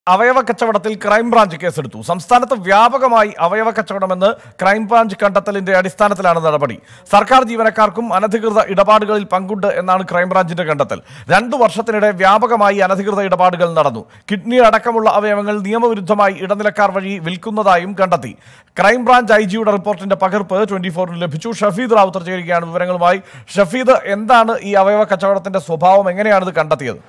അവയവ കച്ചവടത്തിൽ ക്രൈംബ്രാഞ്ച് കേസെടുത്തു സംസ്ഥാനത്ത് വ്യാപകമായി അവയവ കച്ചവടമെന്ന് ക്രൈംബ്രാഞ്ച് കണ്ടെത്തലിന്റെ അടിസ്ഥാനത്തിലാണ് നടപടി സർക്കാർ ജീവനക്കാർക്കും അനധികൃത ഇടപാടുകളിൽ പങ്കുണ്ട് എന്നാണ് ക്രൈംബ്രാഞ്ചിന്റെ കണ്ടെത്തൽ രണ്ടു വർഷത്തിനിടെ വ്യാപകമായി അനധികൃത ഇടപാടുകൾ നടന്നു കിഡ്നി അടക്കമുള്ള അവയവങ്ങൾ നിയമവിരുദ്ധമായി ഇടനിലക്കാർ വഴി വിൽക്കുന്നതായും കണ്ടെത്തി ക്രൈംബ്രാഞ്ച് ഐ ജിയുടെ റിപ്പോർട്ടിന്റെ പകർപ്പ് ട്വന്റി ഫോറിന് ലഭിച്ചു ഷഫീദ് റാവുത്തർ ചേരുകയാണ് വിവരങ്ങളുമായി ഷഫീദ് എന്താണ് ഈ അവയവ കച്ചവടത്തിന്റെ സ്വഭാവം എങ്ങനെയാണ് ഇത് കണ്ടെത്തിയത്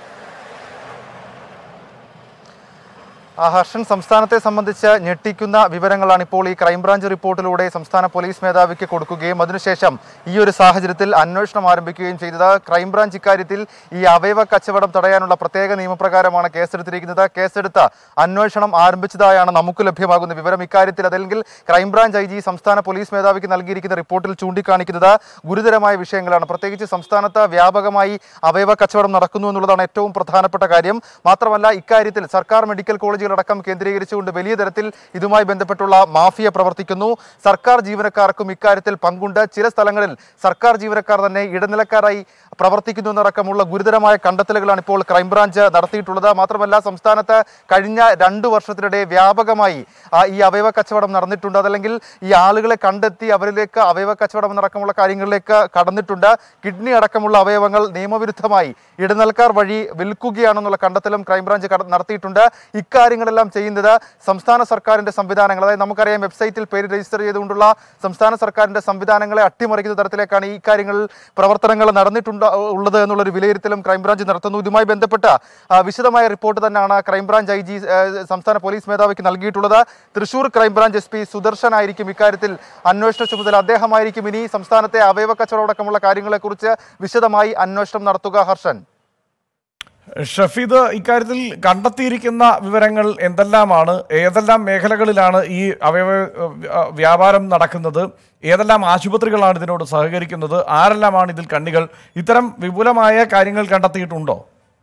ആ, ഹർഷൻ സംസ്ഥാനത്തെ സംബന്ധിച്ച് ഞെട്ടിക്കുന്ന വിവരങ്ങളാണ് ഇപ്പോൾ ഈ ക്രൈംബ്രാഞ്ച് റിപ്പോർട്ടിലൂടെ സംസ്ഥാന പോലീസ് മേധാവിക്ക് കൊടുക്കുകയും അതിനുശേഷം ഈ ഒരു സാഹചര്യത്തിൽ അന്വേഷണം ആരംഭിക്കുകയും ചെയ്തത് ക്രൈംബ്രാഞ്ച് ഇക്കാര്യത്തിൽ ഈ അവയവ കച്ചവടം തടയാനുള്ള പ്രത്യേക നിയമപ്രകാരമാണ് കേസെടുത്തിരിക്കുന്നത് കേസെടുത്ത അന്വേഷണം ആരംഭിച്ചതായാണ് നമുക്ക് ലഭ്യമാകുന്ന വിവരം ഇക്കാര്യത്തിൽ അതല്ലെങ്കിൽ ക്രൈംബ്രാഞ്ച് ഐ ജി സംസ്ഥാന പോലീസ് മേധാവിക്ക് നൽകിയിരിക്കുന്ന റിപ്പോർട്ടിൽ ചൂണ്ടിക്കാണിക്കുന്നത് ഗുരുതരമായ വിഷയങ്ങളാണ് പ്രത്യേകിച്ച് സംസ്ഥാനത്ത് വ്യാപകമായി അവയവ കച്ചവടം നടക്കുന്നു എന്നുള്ളതാണ് ഏറ്റവും പ്രധാനപ്പെട്ട കാര്യം മാത്രമല്ല ഇക്കാര്യത്തിൽ സർക്കാർ മെഡിക്കൽ കോളേജുകളടക്കം കേന്ദ്രീകരിച്ചുകൊണ്ട് വലിയ തരത്തിൽ ഇതുമായി ബന്ധപ്പെട്ടുള്ള മാഫിയ പ്രവർത്തിക്കുന്നു സർക്കാർ ജീവനക്കാർക്കും ഇക്കാര്യത്തിൽ പങ്കുണ്ട് ചില സ്ഥലങ്ങളിൽ സർക്കാർ ജീവനക്കാർ തന്നെ ഇടനിലക്കാരായി പ്രവർത്തിക്കുന്നു എന്നടക്കമുള്ള ഗുരുതരമായ കണ്ടെത്തലുകളാണ് ഇപ്പോൾ ക്രൈംബ്രാഞ്ച് നടത്തിയിട്ടുള്ളത് മാത്രമല്ല സംസ്ഥാനത്ത് കഴിഞ്ഞ രണ്ടു വർഷത്തിനിടെ വ്യാപകമായി ആ, ഈ അവയവ കച്ചവടം നടന്നിട്ടുണ്ട് അതല്ലെങ്കിൽ ഈ ആളുകളെ കണ്ടെത്തി അവരിലേക്ക് അവയവ കച്ചവടം എന്നടക്കമുള്ള കാര്യങ്ങളിലേക്ക് കടന്നിട്ടുണ്ട് കിഡ്നി അടക്കമുള്ള അവയവങ്ങൾ നിയമവിരുദ്ധമായി ഇടനിലക്കാർ വഴി വിൽക്കുകയാണെന്നുള്ള കണ്ടെത്തലും ക്രൈംബ്രാഞ്ച് കട- നടത്തിയിട്ടുണ്ട് ഇക്കാര്യങ്ങളെല്ലാം ചെയ്യുന്നത് സംസ്ഥാന സർക്കാരിന്റെ സംവിധാനങ്ങൾ അതായത് നമുക്കറിയാം വെബ്സൈറ്റിൽ പേര് രജിസ്റ്റർ ചെയ്തുകൊണ്ടുള്ള സംസ്ഥാന സർക്കാരിന്റെ സംവിധാനങ്ങളെ അട്ടിമറിക്കുന്ന തരത്തിലേക്കാണ് ഈ കാര്യങ്ങളിൽ പ്രവർത്തനങ്ങൾ നടന്നിട്ടുണ്ട് ഉള്ളത് എന്നുള്ളൊരു വിലയിരുത്തലും ക്രൈംബ്രാഞ്ച് നടത്തുന്നു ഇതുമായി ബന്ധപ്പെട്ട ആ, വിശദമായ റിപ്പോർട്ട് തന്നെയാണ് ക്രൈംബ്രാഞ്ച് ഐ ജി സംസ്ഥാന പോലീസ് മേധാവിക്ക് നൽകിയിട്ടുള്ളത് Thrissur crime branch S P Sudarshan ആയിരിക്കും ഇക്കാര്യത്തിൽ അന്വേഷണ ചുമതല അദ്ദേഹമായിരിക്കും ഇനി സംസ്ഥാനത്തെ അവയവ കച്ചവടം അടക്കമുള്ള കാര്യങ്ങളെക്കുറിച്ച് വിശദമായി അന്വേഷണം നടത്തുക ഹർഷൻ ഷഫീദ് ഇക്കാര്യത്തിൽ കണ്ടെത്തിയിരിക്കുന്ന വിവരങ്ങൾ എന്തെല്ലാമാണ് ഏതെല്ലാം മേഖലകളിലാണ് ഈ അവയവ ഏഹ്, വ്യാപാരം നടക്കുന്നത് ഏതെല്ലാം ആശുപത്രികളാണ് ഇതിനോട് സഹകരിക്കുന്നത് ആരെല്ലാമാണ് ഇതിൽ കണ്ണികൾ ഇത്തരം വിപുലമായ കാര്യങ്ങൾ കണ്ടെത്തിയിട്ടുണ്ടോ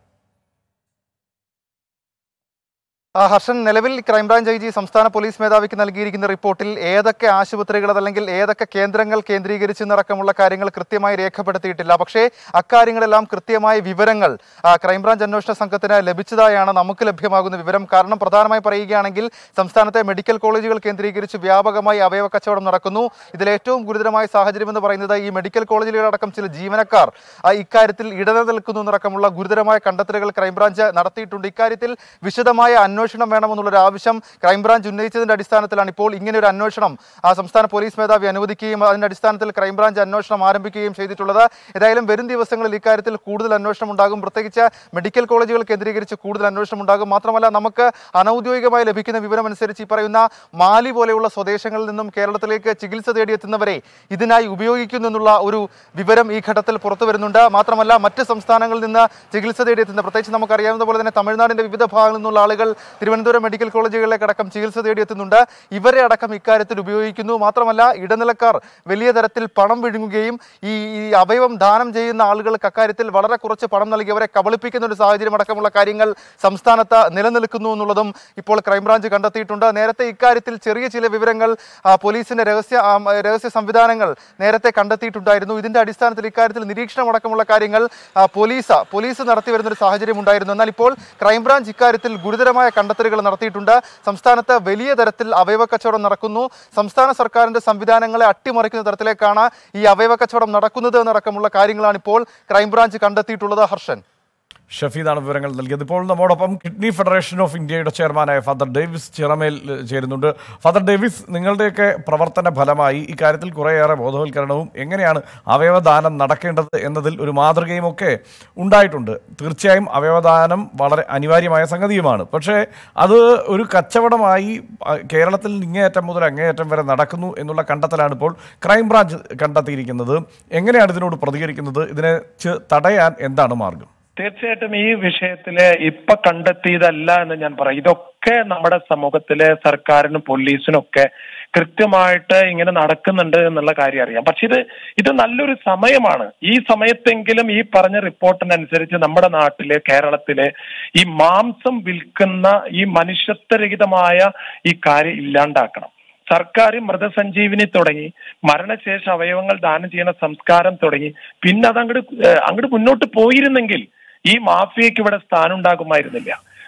ആ, ഹർഷൻ നിലവിൽ ക്രൈംബ്രാഞ്ച് ഐ ജി സംസ്ഥാന പോലീസ് മേധാവിക്ക് നൽകിയിരിക്കുന്ന റിപ്പോർട്ടിൽ ഏതൊക്കെ ആശുപത്രികൾ അതല്ലെങ്കിൽ ഏതൊക്കെ കേന്ദ്രങ്ങൾ കേന്ദ്രീകരിച്ച് നടക്കമുള്ള കാര്യങ്ങൾ കൃത്യമായി രേഖപ്പെടുത്തിയിട്ടില്ല പക്ഷേ അക്കാര്യങ്ങളെല്ലാം കൃത്യമായ വിവരങ്ങൾ ആ, ക്രൈംബ്രാഞ്ച് അന്വേഷണ സംഘത്തിന് ലഭിച്ചതായാണ് നമുക്ക് ലഭ്യമാകുന്ന വിവരം കാരണം പ്രധാനമായി പറയുകയാണെങ്കിൽ സംസ്ഥാനത്തെ മെഡിക്കൽ കോളേജുകൾ കേന്ദ്രീകരിച്ച് വ്യാപകമായി അവയവ കച്ചവടം നടക്കുന്നു ഇതിൽ ഏറ്റവും ഗുരുതരമായ സാഹചര്യം എന്ന് പറയുന്നത് ഈ മെഡിക്കൽ കോളേജുകളടക്കം ചില ജീവനക്കാർ ആ, ഇക്കാര്യത്തിൽ ഇടനിലനിൽക്കുന്നു എന്നടക്കമുള്ള ഗുരുതരമായ കണ്ടെത്തലുകൾ ക്രൈംബ്രാഞ്ച് നടത്തിയിട്ടുണ്ട് ഇക്കാര്യത്തിൽ വിശദമായ അന്വേഷണം വേണമെന്നുള്ളൊരു ആവശ്യം ക്രൈംബ്രാഞ്ച് ഉന്നയിച്ചതിന്റെ അടിസ്ഥാനത്തിലാണ് ഇപ്പോൾ ഇങ്ങനെ ഒരു അന്വേഷണം ആ സംസ്ഥാന പോലീസ് മേധാവി അനുവദിക്കുകയും അതിന്റെ അടിസ്ഥാനത്തിൽ ക്രൈംബ്രാഞ്ച് അന്വേഷണം ആരംഭിക്കുകയും ചെയ്തിട്ടുള്ളത് ഏതായാലും വരും ദിവസങ്ങളിൽ ഇക്കാര്യത്തിൽ കൂടുതൽ അന്വേഷണം ഉണ്ടാകും പ്രത്യേകിച്ച് മെഡിക്കൽ കോളേജുകൾ കേന്ദ്രീകരിച്ച് കൂടുതൽ അന്വേഷണം ഉണ്ടാകും മാത്രമല്ല നമുക്ക് അനൌദ്യോഗികമായി ലഭിക്കുന്ന വിവരം അനുസരിച്ച് ഈ പറയുന്ന മാലി പോലെയുള്ള സ്വദേശങ്ങളിൽ നിന്നും കേരളത്തിലേക്ക് ചികിത്സ തേടിയെത്തുന്നവരെ ഇതിനായി ഉപയോഗിക്കുന്നു എന്നുള്ള ഒരു വിവരം ഈ ഘട്ടത്തിൽ പുറത്തു വരുന്നുണ്ട് മാത്രമല്ല മറ്റ് സംസ്ഥാനങ്ങളിൽ നിന്ന് ചികിത്സ തേടിയെത്തുന്ന പ്രത്യേകിച്ച് നമുക്കറിയാവുന്ന പോലെ തന്നെ തമിഴ്നാടിന്റെ വിവിധ ഭാഗങ്ങളിൽ നിന്നുള്ള ആളുകൾ തിരുവനന്തപുരം മെഡിക്കൽ കോളേജുകളിലേക്ക് അടക്കം ചികിത്സ തേടിയെത്തുന്നുണ്ട് ഇവരെ അടക്കം ഇക്കാര്യത്തിൽ ഉപയോഗിക്കുന്നു മാത്രമല്ല ഇടനിലക്കാർ വലിയ തരത്തിൽ പണം വിഴുങ്ങുകയും ഈ ഈ അവയവം ദാനം ചെയ്യുന്ന ആളുകൾക്ക് അക്കാര്യത്തിൽ വളരെ കുറച്ച് പണം നൽകി അവരെ കബളിപ്പിക്കുന്ന ഒരു സാഹചര്യം അടക്കമുള്ള കാര്യങ്ങൾ സംസ്ഥാനത്ത് നിലനിൽക്കുന്നു എന്നുള്ളതും ഇപ്പോൾ ക്രൈംബ്രാഞ്ച് കണ്ടെത്തിയിട്ടുണ്ട് നേരത്തെ ഇക്കാര്യത്തിൽ ചെറിയ ചില വിവരങ്ങൾ ആ, പോലീസിന്റെ രഹസ്യ ആ, മ, രഹസ്യ സംവിധാനങ്ങൾ നേരത്തെ കണ്ടെത്തിയിട്ടുണ്ടായിരുന്നു ഇതിന്റെ അടിസ്ഥാനത്തിൽ ഇക്കാര്യത്തിൽ നിരീക്ഷണം അടക്കമുള്ള കാര്യങ്ങൾ ആ, പോലീസ് പോലീസ് നടത്തി വരുന്ന ഒരു സാഹചര്യം ഉണ്ടായിരുന്നു എന്നാൽ ഇപ്പോൾ ക്രൈംബ്രാഞ്ച് ഇക്കാര്യത്തിൽ ഗുരുതരമായ കണ്ടെത്തലുകൾ നടത്തിയിട്ടുണ്ട് സംസ്ഥാനത്ത് വലിയ തരത്തിൽ അവയവ കച്ചവടം നടക്കുന്നു സംസ്ഥാന സർക്കാരിന്റെ സംവിധാനങ്ങളെ അട്ടിമറിക്കുന്ന തരത്തിലേക്കാണ് ഈ അവയവ കച്ചവടം നടക്കുന്നത് എന്നടക്കമുള്ള കാര്യങ്ങളാണ് ഇപ്പോൾ ക്രൈംബ്രാഞ്ച് കണ്ടെത്തിയിട്ടുള്ളത് ഹർഷൻ ഷഫീദാണ് വിവരങ്ങൾ നൽകിയത് ഇപ്പോൾ നമ്മോടൊപ്പം കിഡ്നി ഫെഡറേഷൻ ഓഫ് ഇന്ത്യയുടെ ചെയർമാനായ ഫാദർ ഡേവിസ് ചിറമേൽ ഏഹ്, ചേരുന്നുണ്ട് ഫാദർ ഡേവിസ് നിങ്ങളുടെയൊക്കെ പ്രവർത്തന ഫലമായി ഇക്കാര്യത്തിൽ കുറേയേറെ ബോധവൽക്കരണവും എങ്ങനെയാണ് അവയവദാനം നടക്കേണ്ടത് എന്നതിൽ ഒരു മാതൃകയും ഒക്കെ ഉണ്ടായിട്ടുണ്ട് തീർച്ചയായും അവയവദാനം വളരെ അനിവാര്യമായ സംഗതിയുമാണ് പക്ഷേ അത് ഒരു കച്ചവടമായി അഹ്, കേരളത്തിൽ ഇങ്ങേയറ്റം മുതൽ അങ്ങേയറ്റം വരെ നടക്കുന്നു എന്നുള്ള കണ്ടെത്തലാണ് ഇപ്പോൾ ക്രൈംബ്രാഞ്ച് കണ്ടെത്തിയിരിക്കുന്നത് എങ്ങനെയാണ് ഇതിനോട് പ്രതികരിക്കുന്നത് ഇതിനെ ചെ- തടയാൻ എന്താണ് മാർഗം തീർച്ചയായിട്ടും ഈ വിഷയത്തില് ഇപ്പൊ കണ്ടെത്തിയതല്ല എന്ന് ഞാൻ പറയും ഇതൊക്കെ നമ്മുടെ സമൂഹത്തിലെ സർക്കാരിനും പോലീസിനും ഒക്കെ കൃത്യമായിട്ട് ഇങ്ങനെ നടക്കുന്നുണ്ട് എന്നുള്ള കാര്യം അറിയാം പക്ഷെ ഇത് ഇത് നല്ലൊരു സമയമാണ് ഈ സമയത്തെങ്കിലും ഈ പറഞ്ഞ റിപ്പോർട്ടിനനുസരിച്ച് നമ്മുടെ നാട്ടില് കേരളത്തില് ഈ മാംസം വിൽക്കുന്ന ഈ മനുഷ്യത്വരഹിതമായ ഈ കാര്യം ഇല്ലാണ്ടാക്കണം സർക്കാർ മൃതസഞ്ജീവിനി തുടങ്ങി മരണശേഷ അവയവങ്ങൾ ദാനം ചെയ്യുന്ന സംസ്കാരം തുടങ്ങി പിന്നെ അത് അങ്ങോട്ട് അങ്ങോട്ട് മുന്നോട്ട് പോയിരുന്നെങ്കിൽ ഈ മാഫിയക്ക് ഇവിടെ സ്ഥാനം ഉണ്ടാകുമായിരുന്നില്ല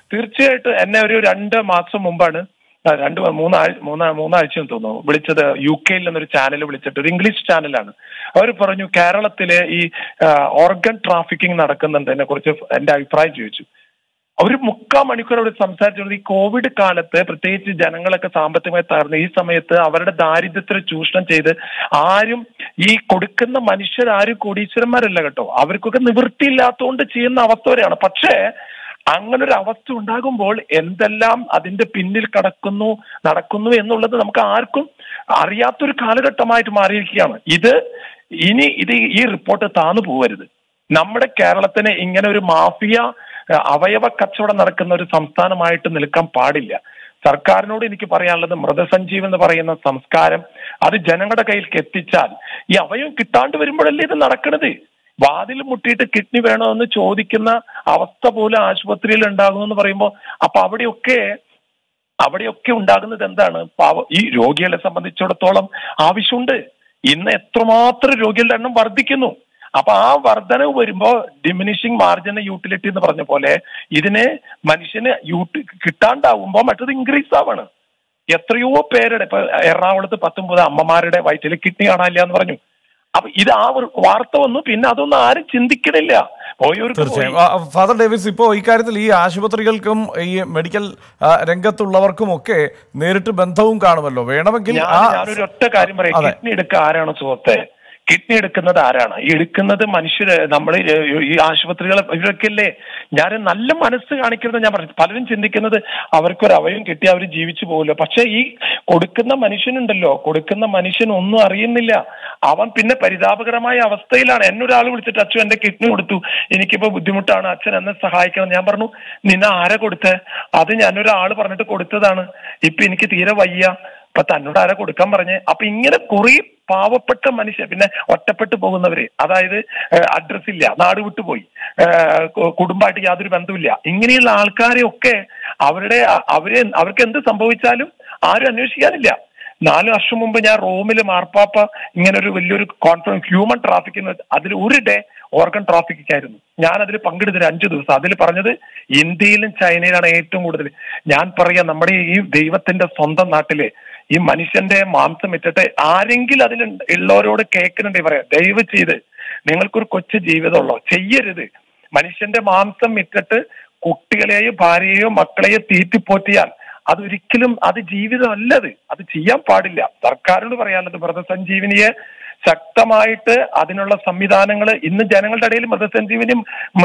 തീർച്ചയായിട്ടും എന്നെ ഒരു രണ്ട് മാസം മുമ്പാണ് ആ, രണ്ട് മൂന്നാഴ്ച മൂന്നാ മൂന്നാഴ്ച എന്ന് തോന്നുന്നു വിളിച്ചത് യു കെയിൽ നിന്നൊരു ചാനൽ വിളിച്ചിട്ട് ഒരു ഇംഗ്ലീഷ് ചാനലാണ് അവർ പറഞ്ഞു കേരളത്തിലെ ഈ ഓർഗൻ ട്രാഫിക്കിംഗ് നടക്കുന്നതിനെ കുറിച്ച് എന്റെ അഭിപ്രായം ചോദിച്ചു ഒരു മുക്കാൽ മണിക്കൂർ അവിടെ സംസാരിച്ചത് ഈ കോവിഡ് കാലത്ത് പ്രത്യേകിച്ച് ജനങ്ങളൊക്കെ സാമ്പത്തികമായി തകർന്ന് ഈ സമയത്ത് അവരുടെ ദാരിദ്ര്യത്തിന് ചൂഷണം ചെയ്ത് ആരും ഈ കൊടുക്കുന്ന മനുഷ്യരാരും കോടീശ്വരന്മാരല്ല കേട്ടോ അവർക്കൊക്കെ നിവൃത്തിയില്ലാത്തതുകൊണ്ട് ചെയ്യുന്ന അവസ്ഥ വരെയാണ് പക്ഷേ അങ്ങനെ ഒരു അവസ്ഥ ഉണ്ടാകുമ്പോൾ എന്തെല്ലാം അതിന്റെ പിന്നിൽ കടക്കുന്നു നടക്കുന്നു എന്നുള്ളത് നമുക്ക് ആർക്കും അറിയാത്തൊരു കാലഘട്ടമായിട്ട് മാറിയിരിക്കുകയാണ് ഇത് ഇനി ഇത് ഈ റിപ്പോർട്ട് താന്നു പോകരുത് നമ്മുടെ കേരളത്തിന് ഇങ്ങനെ ഒരു മാഫിയ ഏഹ്, അവയവ കച്ചവടം നടക്കുന്ന ഒരു സംസ്ഥാനമായിട്ട് നിൽക്കാൻ പാടില്ല സർക്കാരിനോട് എനിക്ക് പറയാനുള്ളത് മൃതസഞ്ജീവ് എന്ന് പറയുന്ന സംസ്കാരം അത് ജനങ്ങളുടെ കയ്യിലേക്ക് എത്തിച്ചാൽ ഈ അവയവം കിട്ടാണ്ട് വരുമ്പോഴല്ലേ ഇത് നടക്കണത് വാതിൽ മുട്ടിയിട്ട് കിഡ്നി വേണമെന്ന് ചോദിക്കുന്ന അവസ്ഥ പോലും ആശുപത്രിയിൽ ഉണ്ടാകുന്നു എന്ന് പറയുമ്പോൾ അപ്പൊ അവിടെയൊക്കെ അവിടെയൊക്കെ ഉണ്ടാകുന്നത് എന്താണ് പാവ ഈ രോഗികളെ സംബന്ധിച്ചിടത്തോളം ആവശ്യമുണ്ട് ഇന്ന് എത്രമാത്രം രോഗികളുടെ എണ്ണം വർദ്ധിക്കുന്നു അപ്പൊ ആ വർധനവ് വരുമ്പോ ഡിമിനിഷിങ് മാർജിൻ യൂട്ടിലിറ്റി എന്ന് പറഞ്ഞ പോലെ ഇതിന് മനുഷ്യന് യൂട്ടി കിട്ടാണ്ടാവുമ്പോ മറ്റത് ഇൻക്രീസ് ആവാണ് എത്രയോ പേരുടെ ഇപ്പൊ എറണാകുളത്ത് പത്തൊമ്പത് അമ്മമാരുടെ വയറ്റിൽ കിഡ്നി കാണാനില്ല എന്ന് പറഞ്ഞു അപ്പൊ ഇത് ആ ഒരു വാർത്ത വന്നു പിന്നെ അതൊന്നും ആരും ചിന്തിക്കണില്ല പോയവർക്ക് പോയി. തീർച്ചയായും ആ, ഫാദർ ഡേവിസ് ഇപ്പോൾ ഇക്കാര്യത്തിൽ ഈ ആശുപത്രികൾക്കും ഈ മെഡിക്കൽ ആ, രംഗത്തുള്ളവർക്കും ഒക്കെ നേരിട്ട് ബന്ധവും കാണുമല്ലോ വേണമെങ്കിൽ ഞാൻ ആ ഞാനൊരു ഒറ്റ കാര്യം പറയാം അതെ. കിഡ്നി എടുക്കുക ആരാണ് സുഹൃത്തെ കിഡ്നി എടുക്കുന്നത് ആരാണ് ഈ എടുക്കുന്നത് മനുഷ്യര് നമ്മൾ ഈ ആശുപത്രികൾ ഇവരൊക്കെയല്ലേ ഞാൻ നല്ല മനസ്സ് കാണിക്കുന്നത് ഞാൻ പറഞ്ഞു പലരും ചിന്തിക്കുന്നത് അവർക്കൊരു അവയം കിട്ടി അവർ ജീവിച്ചു പോകില്ല പക്ഷെ ഈ കൊടുക്കുന്ന മനുഷ്യനുണ്ടല്ലോ കൊടുക്കുന്ന മനുഷ്യൻ ഒന്നും അറിയുന്നില്ല അവൻ പിന്നെ പരിതാപകരമായ അവസ്ഥയിലാണ് എന്നെ ഒരാൾ വിളിച്ചിട്ട് അച്ഛൻ എന്റെ കിഡ്നി കൊടുത്തു എനിക്കിപ്പോ ബുദ്ധിമുട്ടാണ് അച്ഛൻ എന്നെ സഹായിക്കണം ഞാൻ പറഞ്ഞു നിന്നെ ആരാ കൊടുത്തേ അത് ഞാനൊരാൾ പറഞ്ഞിട്ട് കൊടുത്തതാണ് ഇപ്പൊ എനിക്ക് തീരെ വയ്യ അപ്പൊ തന്നോട് ആരാ കൊടുക്കാൻ പറഞ്ഞേ അപ്പൊ ഇങ്ങനെ കുറെ പാവപ്പെട്ട മനുഷ്യർ പിന്നെ ഒറ്റപ്പെട്ടു പോകുന്നവര് അതായത് അഡ്രസ് ഇല്ല നാട് വിട്ടുപോയി ഏഹ് കു- കുടുംബമായിട്ട് യാതൊരു ബന്ധമില്ല ഇങ്ങനെയുള്ള ആൾക്കാരെ ഒക്കെ അവരുടെ അവരെ അവർക്ക് എന്ത് സംഭവിച്ചാലും ആരും അന്വേഷിക്കാനില്ല നാല് വർഷം മുമ്പ് ഞാൻ റോമിൽ മാർപ്പാപ്പ ഇങ്ങനെ ഒരു വലിയൊരു കോൺഫറൻസ് ഹ്യൂമൻ ട്രാഫിക്കിന് അതിൽ ഒരു ഡേ ഓർഗൻ ട്രാഫിക്കിംഗ് ആയിരുന്നു ഞാൻ അതിൽ പങ്കെടുത്തില്ല അഞ്ചു ദിവസം അതിൽ പറഞ്ഞത് ഇന്ത്യയിലും ചൈനയിലാണ് ഏറ്റവും കൂടുതൽ ഞാൻ പറയാം നമ്മുടെ ഈ ദൈവത്തിന്റെ സ്വന്തം നാട്ടില് ഈ മനുഷ്യന്റെ മാംസം ഇട്ടിട്ട് ആരെങ്കിലും അതിൽ ഉള്ളവരോട് കേൾക്കുന്നുണ്ടെങ്കിൽ പറയാം ദയവ് ചെയ്ത് നിങ്ങൾക്കൊരു കൊച്ചു ജീവിതമുള്ളോ ചെയ്യരുത് മനുഷ്യന്റെ മാംസം ഇട്ടിട്ട് കുട്ടികളെയോ ഭാര്യയെയോ മക്കളെയോ തീറ്റിപ്പോറ്റിയാൽ അതൊരിക്കലും അത് ജീവിതമല്ലത് അത് ചെയ്യാൻ പാടില്ല സർക്കാരിനോട് പറയാനുള്ളത് മൃതസഞ്ജീവനിയെ ശക്തമായിട്ട് അതിനുള്ള സംവിധാനങ്ങൾ ഇന്ന് ജനങ്ങളുടെ ഇടയിൽ മൃതസഞ്ജീവനിയും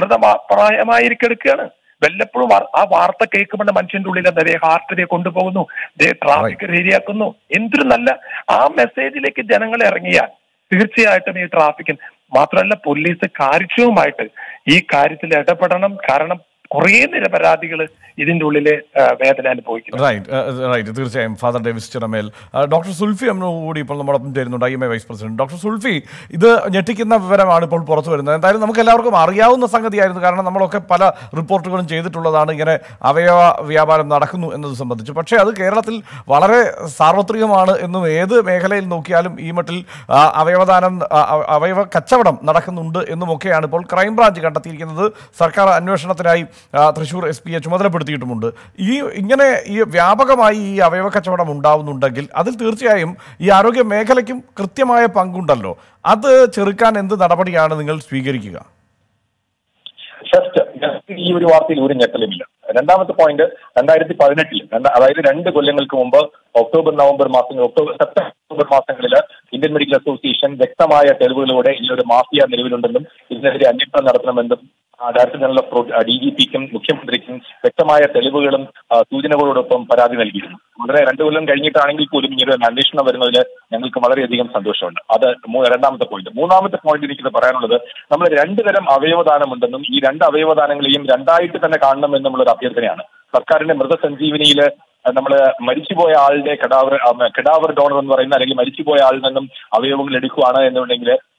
മൃതപ്രായമായിരിക്കെടുക്കുകയാണ് വല്ലപ്പോഴും വാർ- ആ വാർത്ത കേൾക്കുമ്പോൾ മനുഷ്യന്റെ ഉള്ളിൽ എന്താ ദേ ഹാർട്ടിനെ കൊണ്ടുപോകുന്നു ദേ ട്രാഫിക് ശരിയാക്കുന്നു എന്തൊരു നല്ല ആ മെസ്സേജിലേക്ക് ജനങ്ങൾ ഇറങ്ങിയാൽ തീർച്ചയായിട്ടും ഈ ട്രാഫിക്കിൽ മാത്രമല്ല പോലീസ് കാര്യക്ഷമമായിട്ട് ഈ കാര്യത്തിൽ ഇടപെടണം കാരണം കുറേ നിരപരാധികൾ ഇതിന്റെ ഉള്ളില് ആ, വേദന അനുഭവിക്കുന്നു റൈറ്റ് റൈറ്റ് തീർച്ചയായും ഫാദർ ഡേവിസ് ചിറമേൽ ആ, ഡോക്ടർ സുൽഫി അമ്മ കൂടി ഇപ്പോൾ നമ്മോടൊപ്പം ചേരുന്നുണ്ട് I M A vice president doctor Sulfi ഇത് ഞെട്ടിക്കുന്ന വിവരമാണ് ഇപ്പോൾ പുറത്തു വരുന്നത് എന്തായാലും നമുക്ക് എല്ലാവർക്കും അറിയാവുന്ന സംഗതിയായിരുന്നു കാരണം നമ്മളൊക്കെ പല റിപ്പോർട്ടുകളും ചെയ്തിട്ടുള്ളതാണ് ഇങ്ങനെ അവയവ വ്യാപാരം നടക്കുന്നു എന്നത് സംബന്ധിച്ച് പക്ഷേ അത് കേരളത്തിൽ വളരെ സാർവത്രികമാണ് എന്നും ഏത് മേഖലയിൽ നോക്കിയാലും ഈ മട്ടിൽ ആ, അവയവദാനം ആ, ആ, അവയവ കച്ചവടം നടക്കുന്നുണ്ട് എന്നുമൊക്കെയാണ് ഇപ്പോൾ ക്രൈംബ്രാഞ്ച് കണ്ടെത്തിയിരിക്കുന്നത് സർക്കാർ അന്വേഷണത്തിനായി ആ, തൃശൂർ എസ് പിയെ ചുമതലപ്പെടുത്തിയിട്ടുമുണ്ട് ഈ ഇങ്ങനെ ഈ വ്യാപകമായി ഈ അവയവ കച്ചവടം ഉണ്ടാവുന്നുണ്ടെങ്കിൽ അതിൽ തീർച്ചയായും ഈ ആരോഗ്യ മേഖലയ്ക്കും കൃത്യമായ പങ്കുണ്ടല്ലോ അത് ചെറുക്കാൻ എന്ത് നടപടിയാണ് നിങ്ങൾ സ്വീകരിക്കുക ഫസ്റ്റ് ഞങ്ങൾക്ക് ഈ ഒരു വാർത്തയിൽ ഒരു ഞെട്ടലുമില്ല രണ്ടാമത്തെ പോയിന്റ് രണ്ടായിരത്തി പതിനെട്ടിൽ അതായത് രണ്ട് കൊല്ലങ്ങൾക്ക് മുമ്പ് ഒക്ടോബർ നവംബർ മാസങ്ങൾ ഒക്ടോബർ സെപ്റ്റംബർ മാസങ്ങളിൽ ഇന്ത്യൻ മെഡിക്കൽ അസോസിയേഷൻ വ്യക്തമായ തെളിവുകളോടെ ഇതിലൊരു മാഫിയ നിലവിലുണ്ടെന്നും ഇതിനെതിരെ അന്വേഷണം നടത്തണമെന്നും ആ, director general of D G പിക്കും മുഖ്യമന്ത്രിക്കും വ്യക്തമായ തെളിവുകളും ആ, സൂചനകളോടൊപ്പം പരാതി നൽകിയിരുന്നു വളരെ രണ്ടു കൊല്ലം കഴിഞ്ഞിട്ടാണെങ്കിൽ പോലും ഇങ്ങനെ ഒരു അന്വേഷണം വരുന്നതിൽ ഞങ്ങൾക്ക് വളരെയധികം സന്തോഷമുണ്ട് അത് മൂ- രണ്ടാമത്തെ പോയിന്റ് മൂന്നാമത്തെ പോയിന്റ് എനിക്കിത് പറയാനുള്ളത് നമ്മൾ രണ്ടു തരം അവയവദാനമുണ്ടെന്നും ഈ രണ്ട് അവയവദാനങ്ങളെയും രണ്ടായിട്ട് തന്നെ കാണണമെന്നുമുള്ള ഒരു അഭ്യർത്ഥനയാണ് സർക്കാരിന്റെ മൃതസഞ്ജീവനിയില് നമ്മൾ മരിച്ചുപോയ ആളുടെ കടാവർ കടാവർ ഡോണർ എന്ന് പറയുന്ന അല്ലെങ്കിൽ മരിച്ചുപോയ ആളിൽ നിന്നും അവയവങ്ങൾ എടുക്കുകയാണ് എന്നുണ്ടെങ്കിൽ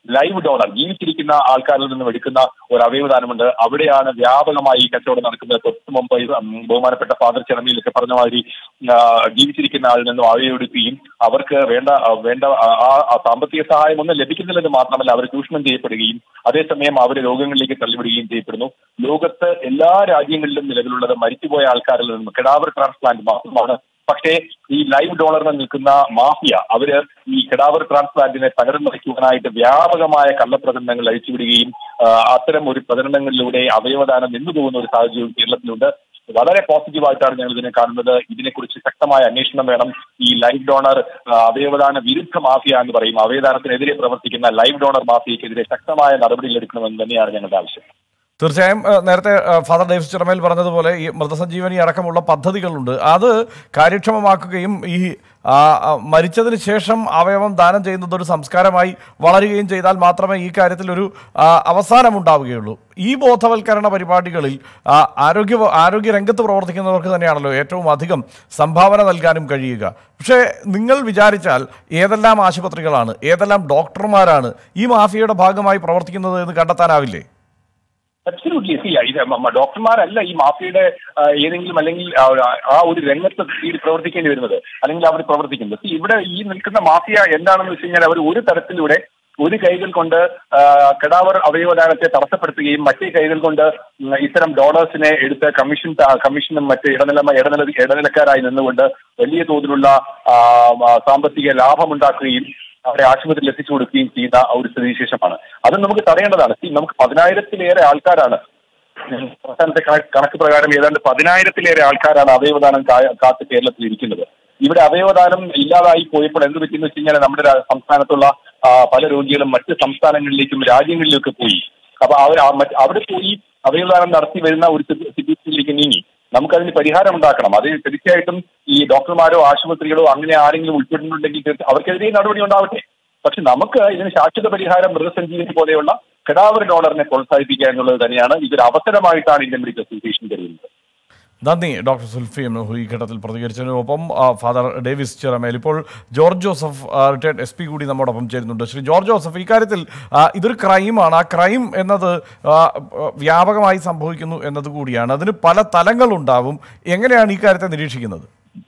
ലൈവ് ഡോണർ ജീവിച്ചിരിക്കുന്ന ആൾക്കാരിൽ നിന്നും എടുക്കുന്ന ഒരു അവയവദാനമുണ്ട് അവിടെയാണ് വ്യാപകമായി ഈ കച്ചവടം നടക്കുന്നത് തൊട്ട് മുമ്പ് ഇത് ഉം ബഹുമാനപ്പെട്ട ഫാദർ ചെറമിയിലൊക്കെ പറഞ്ഞ മാതിരി ആ, ജീവിച്ചിരിക്കുന്ന ആളിൽ നിന്നും അവയവെടുക്കുകയും അവർക്ക് വേണ്ട ആ, വേണ്ട ആ- ആ- ആ സാമ്പത്തിക സഹായം ഒന്നും ലഭിക്കുന്നില്ലെന്ന് മാത്രമല്ല അവർ ചൂഷണം ചെയ്യപ്പെടുകയും അതേസമയം അവർ രോഗങ്ങളിലേക്ക് തള്ളിവിടുകയും ചെയ്യപ്പെടുന്നു ലോകത്ത് എല്ലാ രാജ്യങ്ങളിലും നിലവിലുള്ളത് മരിച്ചുപോയ ആൾക്കാരിൽ നിന്നും കെഡാവർ ട്രാൻസ്പ്ലാന്റ് മാത്രമാണ് പക്ഷേ ഈ ലൈവ് ഡോളറിന് നിൽക്കുന്ന മാഫിയ അവര് ഈ കെഡാവർ ട്രാൻസ്പ്ലാന്റിനെ തകരം മറിക്കുവാനായിട്ട് വ്യാപകമായ കള്ളപ്രചരണങ്ങൾ അഴിച്ചുവിടുകയും ആ, അത്തരം ഒരു പ്രചരണങ്ങളിലൂടെ അവയവദാനം നിന്നു പോകുന്ന ഒരു സാഹചര്യവും കേരളത്തിലുണ്ട് വളരെ പോസിറ്റീവായിട്ടാണ് ഞങ്ങൾ ഇതിനെ കാണുന്നത് ഇതിനെക്കുറിച്ച് ശക്തമായ അന്വേഷണം വേണം ഈ ലൈവ് ഡോണർ ആ, അവയവദാന വിരുദ്ധ മാഫിയ എന്ന് പറയും അവയവദാനത്തിനെതിരെ പ്രവർത്തിക്കുന്ന ലൈവ് ഡോണർ മാഫിയക്കെതിരെ ശക്തമായ നടപടികൾ എടുക്കണമെന്ന് തന്നെയാണ് ഞങ്ങളുടെ ആവശ്യം തീർച്ചയായും ഏഹ്, നേരത്തെ ഏഹ്, ഫാദർ ഡേവിസ് ചിറമേൽ പറഞ്ഞതുപോലെ ഈ മൃതസഞ്ജീവനി അടക്കമുള്ള പദ്ധതികളുണ്ട് അത് കാര്യക്ഷമമാക്കുകയും ഈ ആ, ആ, മരിച്ചതിന് ശേഷം അവയവം ദാനം ചെയ്യുന്നത് ഒരു സംസ്കാരമായി വളരുകയും ചെയ്താൽ മാത്രമേ ഈ കാര്യത്തിൽ ഒരു ആ, അവസാനമുണ്ടാവുകയുള്ളൂ ഈ ബോധവൽക്കരണ പരിപാടികളിൽ ആ, ആരോഗ്യ ആരോഗ്യ രംഗത്ത് പ്രവർത്തിക്കുന്നവർക്ക് തന്നെയാണല്ലോ ഏറ്റവും അധികം സംഭാവന നൽകാനും കഴിയുക പക്ഷേ നിങ്ങൾ വിചാരിച്ചാൽ ഏതെല്ലാം ആശുപത്രികളാണ് ഏതെല്ലാം ഡോക്ടർമാരാണ് ഈ മാഫിയയുടെ ഭാഗമായി പ്രവർത്തിക്കുന്നത് എന്ന് കണ്ടെത്താനാവില്ലേ അബ്സല്യൂട്ട്ലി സി ഇത് മ- മ- ഡോക്ടർമാരല്ല ഈ മാഫിയയുടെ ആ, ഏതെങ്കിലും അല്ലെങ്കിൽ ആ, ആ ഒരു രംഗത്ത് ഈ പ്രവർത്തിക്കേണ്ടി വരുന്നത് അല്ലെങ്കിൽ അവർ പ്രവർത്തിക്കുന്നത് See, ഇവിടെ ഈ നിൽക്കുന്ന മാഫിയ എന്താണെന്ന് വെച്ച് കഴിഞ്ഞാൽ അവർ ഒരു തരത്തിലൂടെ ഒരു കൈകൾ കൊണ്ട് ആ, കടാവർ അവയവദാനത്തെ തടസ്സപ്പെടുത്തുകയും മറ്റേ കൈകൾ കൊണ്ട് ഉം, ഇത്തരം ഡോളേഴ്സിനെ എടുത്ത് കമ്മീഷൻ ത- കമ്മീഷനും മറ്റ് ഇടനില ഇടനില ഇടനിലക്കാരായി നിന്നുകൊണ്ട് വലിയ തോതിലുള്ള ആ, ആ, സാമ്പത്തിക ലാഭമുണ്ടാക്കുകയും അവരെ ആശുപത്രിയിൽ എത്തിച്ചു കൊടുക്കുകയും ചെയ്യുന്ന ഒരു സ്ഥിതിവിശേഷമാണ് അത് നമുക്ക് തടയേണ്ടതാണ് See, നമുക്ക് പതിനായിരത്തിലേറെ ആൾക്കാരാണ് സംസ്ഥാനത്തെ കണക്ക് കണക്ക് പ്രകാരം ഏതാണ്ട് പതിനായിരത്തിലേറെ ആൾക്കാരാണ് അവയവദാനം കാ- കാത്ത് കേരളത്തിൽ ഇരിക്കുന്നത് ഇവിടെ അവയവദാനം ഇല്ലാതായി പോയപ്പോൾ എന്ത് പറ്റിയെന്ന് വെച്ച് കഴിഞ്ഞാൽ നമ്മുടെ രാ- സംസ്ഥാനത്തുള്ള ആ, പല രോഗികളും മറ്റ് സംസ്ഥാനങ്ങളിലേക്കും രാജ്യങ്ങളിലേക്കും പോയി അപ്പൊ അവർ ആ മറ്റ് അവിടെ പോയി അവയവദാനം നടത്തി വരുന്ന ഒരു സ്ഥിതി- സിറ്റുവേഷനിലേക്ക് നീങ്ങി നമുക്കതിന് പരിഹാരം ഉണ്ടാക്കണം അത് തീർച്ചയായിട്ടും ഈ ഡോക്ടർമാരോ ആശുപത്രികളോ അങ്ങനെ ആരെങ്കിലും ഉൾപ്പെട്ടിട്ടുണ്ടെങ്കിൽ തീർച്ച- അവർക്കെതിരെ നടപടി ഉണ്ടാവട്ടെ പക്ഷെ നമുക്ക് ഇതിന് ശാശ്വത പരിഹാരം മൃഗസഞ്ജീവനി പോലെയുള്ള കടാവർ ഡോളറിനെ പ്രോത്സാഹിപ്പിക്കുക എന്നുള്ളത് തന്നെയാണ് ഇതൊരു അവസരമായിട്ടാണ് ഇന്ത്യൻ മെഡിക്കൽ അസോസിയേഷൻ കരുതുന്നത് നന്ദി ഡോക്ടർ സുൽഫി എം നുഹു ഈ ഘട്ടത്തിൽ പ്രതികരിച്ചതിനൊപ്പം ആ, ഫാദർ ഡേവിസ് ചിറമേൽ ഇപ്പോൾ ജോർജ് ജോസഫ് ആ, റിട്ടയർഡ് എസ് പി കൂടി നമ്മോടൊപ്പം ചേരുന്നുണ്ട് ശ്രീ ജോർജ് ജോസഫ് ഈ കാര്യത്തിൽ ആ, ഇതൊരു ക്രൈമാണ് ആ ക്രൈം എന്നത് ആ, വ്യാപകമായി സംഭവിക്കുന്നു എന്നത് കൂടിയാണ് അതിന് പല തലങ്ങളുണ്ടാവും എങ്ങനെയാണ് ഈ കാര്യത്തെ നിരീക്ഷിക്കുന്നത്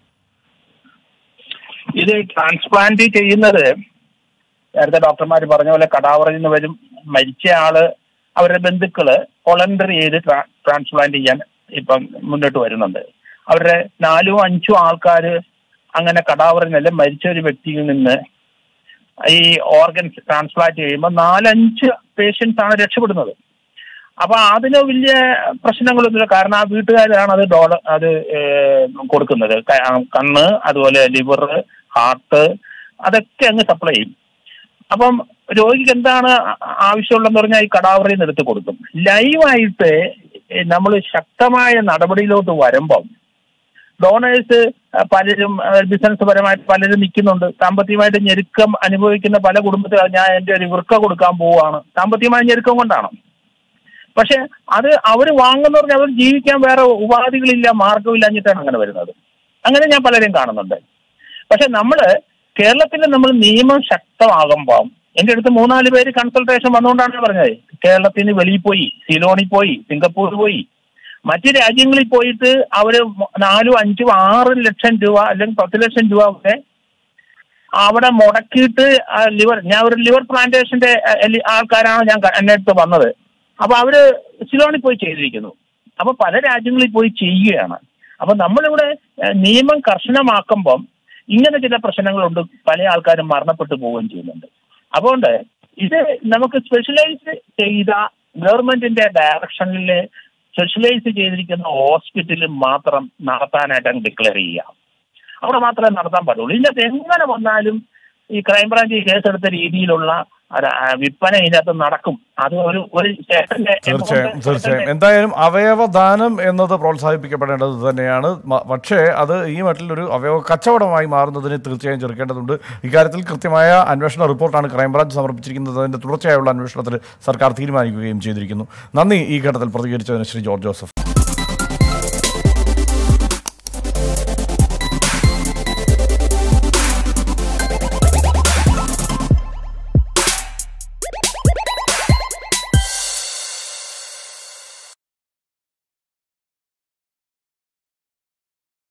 ഇത് ട്രാൻസ്പ്ലാന്റ് ചെയ്യുന്നത് നേരത്തെ ഡോക്ടർമാർ പറഞ്ഞ പോലെ കടാവറിൽ നിന്ന് വരും മരിച്ച ആള് അവരുടെ ബന്ധുക്കള് വോളണ്ടറി ചെയ്ത് ട്രാ- ട്രാൻസ്പ്ലാന്റ് ചെയ്യാൻ ഇപ്പം മുന്നോട്ട് വരുന്നുണ്ട് അവരുടെ നാലും അഞ്ചും ആൾക്കാർ അങ്ങനെ കടാവറിൽ നിന്നല്ല മരിച്ച ഒരു വ്യക്തിയിൽ നിന്ന് ഈ ഓർഗൻസ് ട്രാൻസ്പ്ലാന്റ് ചെയ്യുമ്പോൾ നാലഞ്ച് പേഷ്യൻസ് ആണ് രക്ഷപ്പെടുന്നത് അപ്പൊ അതിന് വലിയ പ്രശ്നങ്ങളൊന്നുമില്ല കാരണം ആ വീട്ടുകാരാണ് അത് ഡോളർ അത് ഏഹ്, കൊടുക്കുന്നത് ക- ആ, കണ്ണ് അതുപോലെ ലിവർ ഹാർട്ട് അതൊക്കെ അങ്ങ് സപ്ലൈ ചെയ്യും അപ്പം രോഗിക്ക് എന്താണ് ആ- ആവശ്യമുള്ളതെന്ന് പറഞ്ഞാൽ ഈ കടാവറിൽ നിന്ന് എടുത്ത് കൊടുക്കും ലൈവായിട്ട് നമ്മൾ ശക്തമായ നടപടിയിലോട്ട് വരുമ്പം ഡോണേഴ്സ് പലരും ബിസിനസ് പരമായിട്ട് പലരും നിൽക്കുന്നുണ്ട് സാമ്പത്തികമായിട്ട് ഞെരുക്കം അനുഭവിക്കുന്ന പല കുടുംബത്തിൽ ഞാൻ എൻ്റെ ഒരു വൃക്ക കൊടുക്കാൻ പോവുകയാണ് സാമ്പത്തികമായ ഞെരുക്കം കൊണ്ടാണ് പക്ഷെ അത് അവർ വാങ്ങുന്ന പറഞ്ഞാൽ അവർ ജീവിക്കാൻ വേറെ ഉപാധികളില്ല മാർഗമില്ലാഞ്ഞിട്ടാണ് അങ്ങനെ വരുന്നത് അങ്ങനെ ഞാൻ പലരും കാണുന്നുണ്ട് പക്ഷെ നമ്മള് കേരളത്തിൽ നമ്മൾ നിയമം ശക്തമാകുമ്പോൾ എന്റെ അടുത്ത് മൂന്നാല് പേര് കൺസൾട്ടേഷൻ വന്നുകൊണ്ടാണ് പറഞ്ഞത് കേരളത്തിന് വെളിയിൽ പോയി സിലോണിൽ പോയി സിംഗപ്പൂർ പോയി മറ്റു രാജ്യങ്ങളിൽ പോയിട്ട് അവര് മൊ- നാലും അഞ്ചും ആറും ലക്ഷം രൂപ അല്ലെങ്കിൽ പത്ത് ലക്ഷം രൂപ ഒക്കെ അവിടെ മുടക്കിയിട്ട് ആ ലിവർ ഞാൻ ഒരു ലിവർ പ്ലാന്റേഷന്റെ അഹ്, എലി- ആൾക്കാരാണ് ഞാൻ ക- എന്റെ അടുത്ത് വന്നത് അപ്പൊ അവര് സിലോണിൽ പോയി ചെയ്തിരിക്കുന്നു അപ്പൊ പല രാജ്യങ്ങളിൽ പോയി ചെയ്യുകയാണ് അപ്പൊ നമ്മളിവിടെ ഏഹ്, നിയമം കർശനമാക്കുമ്പം ഇങ്ങനെ ചില പ്രശ്നങ്ങളുണ്ട് പല ആൾക്കാരും മരണപ്പെട്ടു പോവുകയും ചെയ്യുന്നുണ്ട് അതുകൊണ്ട് ഇത് നമുക്ക് സ്പെഷ്യലൈസ് ചെയ്ത ഗവൺമെന്റിന്റെ ഡയറക്ഷനിൽ സ്പെഷ്യലൈസ് ചെയ്തിരിക്കുന്ന ഹോസ്പിറ്റലിൽ മാത്രം നടത്താനായിട്ട് അങ്ങ് ഡിക്ലെയർ ചെയ്യാം അവിടെ മാത്രമേ നടത്താൻ പാടുള്ളൂ ഇതിനകത്ത് എങ്ങനെ വന്നാലും ഈ ക്രൈംബ്രാഞ്ച് കേസെടുത്ത രീതിയിലുള്ള ഒരു, ആ, വിൽപ്പന ഇതിനകത്ത് നടക്കും അത് ഒരു ഒരു ചേട്ടന്റെ തീർച്ചയായും തീർച്ചയായും എന്തായാലും അവയവദാനം എന്നത് പ്രോത്സാഹിപ്പിക്കപ്പെടേണ്ടത് തന്നെയാണ് മ- പക്ഷേ അത് ഈ മട്ടിൽ ഒരു അവയവ കച്ചവടമായി മാറുന്നതിന് തീർച്ചയായും ചെറുക്കേണ്ടതുണ്ട് ഇക്കാര്യത്തിൽ കൃത്യമായ അന്വേഷണ റിപ്പോർട്ടാണ് ക്രൈംബ്രാഞ്ച് സമർപ്പിച്ചിരിക്കുന്നത് അതിന്റെ തുടർച്ചയായുള്ള അന്വേഷണത്തിൽ സർക്കാർ തീരുമാനിക്കുകയും ചെയ്തിരിക്കുന്നു നന്ദി ഈ ഘട്ടത്തിൽ പ്രതികരിച്ചതിന് ശ്രീ ജോർജ് ജോസഫ്